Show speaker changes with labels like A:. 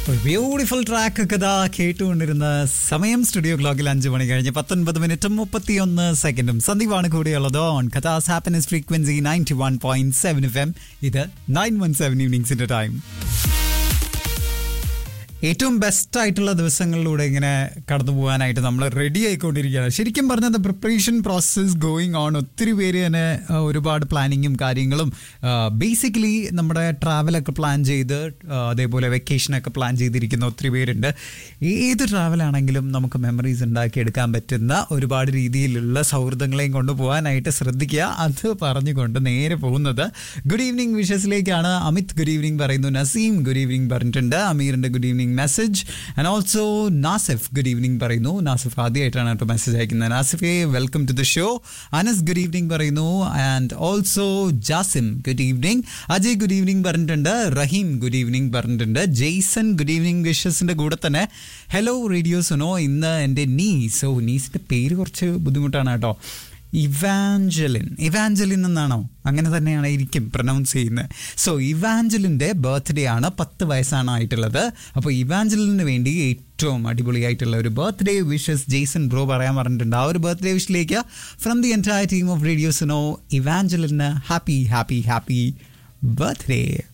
A: ഒരു beautiful track ഒക്കെ ഇതാ കേട്ടുകൊണ്ടിരുന്ന സമയം സ്റ്റുഡിയോ ക്ലോക്കിൽ അഞ്ച് മണി കഴിഞ്ഞ് പത്തൊൻപത് മിനിറ്റും മുപ്പത്തിയൊന്ന് സെക്കൻഡും സന്ദീപാണ് കൂടിയുള്ളത് ഓൺ കഥാസ് happiness frequency ninety one point seven F M ഇത് നയൻ വൺ സെവൻ ഈവനിങ്സിന്റെ ടൈം ഏറ്റവും ബെസ്റ്റ് ആയിട്ടുള്ള ദിവസങ്ങളിലൂടെ ഇങ്ങനെ കടന്നു പോകാനായിട്ട് നമ്മൾ റെഡി ആയിക്കൊണ്ടിരിക്കുകയാണ് ശരിക്കും പറഞ്ഞാൽ പ്രിപ്പറേഷൻ പ്രോസസ് ഗോയിങ് ഓൺ ഒത്തിരി പേര് തന്നെ ആ, ഒരുപാട് പ്ലാനിങ്ങും കാര്യങ്ങളും ബേസിക്കലി നമ്മുടെ ട്രാവലൊക്കെ പ്ലാൻ ചെയ്ത് ആ, അതേപോലെ വെക്കേഷനൊക്കെ പ്ലാൻ ചെയ്തിരിക്കുന്ന ഒത്തിരി പേരുണ്ട് ഏത് ട്രാവലാണെങ്കിലും നമുക്ക് മെമ്മറീസ് ഉണ്ടാക്കിയെടുക്കാൻ പറ്റുന്ന ഒരുപാട് രീതിയിലുള്ള സൗഹൃദങ്ങളെയും കൊണ്ടുപോകാനായിട്ട് ശ്രദ്ധിക്കുക അത് പറഞ്ഞുകൊണ്ട് നേരെ പോകുന്നത് ഗുഡ് ഈവനിങ് വിഷസിലേക്കാണ് അമിത് ഗുഡ് ഈവനിങ് പറയുന്നു നസീം ഗുഡ് ഈവനിങ് പറഞ്ഞിട്ടുണ്ട് അമീറിന്റെ good evening message and also Nasif good evening പറയുന്നു നാസിഫ് ആദ്യമായിട്ടാണ് കേട്ടോ മെസ്സേജ് അയക്കുന്നത് നാസിഫെ welcome to the show Anas good evening പറയുന്നു and also Jasim good evening Ajay good evening പറഞ്ഞിട്ടുണ്ട് റഹീം ഗുഡ് ഈവനിങ് പറഞ്ഞിട്ടുണ്ട് ജെയ്സൺ ഗുഡ് ഈവനിങ് വിഷസിന്റെ കൂടെ തന്നെ ഹലോ റേഡിയോ സുനോ ഇന്ന് എൻ്റെ നീസ് ഓ നീസിന്റെ പേര് കുറച്ച് ബുദ്ധിമുട്ടാണ് കേട്ടോ ഇവാഞ്ചലിൻ ഇവാഞ്ചലിൻ എന്നാണോ അങ്ങനെ തന്നെയാണ് ഇരിക്കും പ്രൊനൗൺസ് ചെയ്യുന്നത് സോ ഇവാഞ്ചലിൻ്റെ ബർത്ത്ഡേ ആണ് പത്ത് വയസ്സാണ് ആയിട്ടുള്ളത് അപ്പോൾ ഇവാഞ്ചലിന് വേണ്ടി ഏറ്റവും അടിപൊളിയായിട്ടുള്ള ഒരു ബർത്ത്ഡേ വിഷസ് ജെയ്സൺ ബ്രോ പറയാൻ പറഞ്ഞിട്ടുണ്ട് ആ ഒരു ബർത്ത്ഡേ വിഷിലേക്ക് from the entire team of റേഡിയോസിനോ ഇവാഞ്ചലിന് ഹാപ്പി ഹാപ്പി ഹാപ്പി ബർത്ത്ഡേ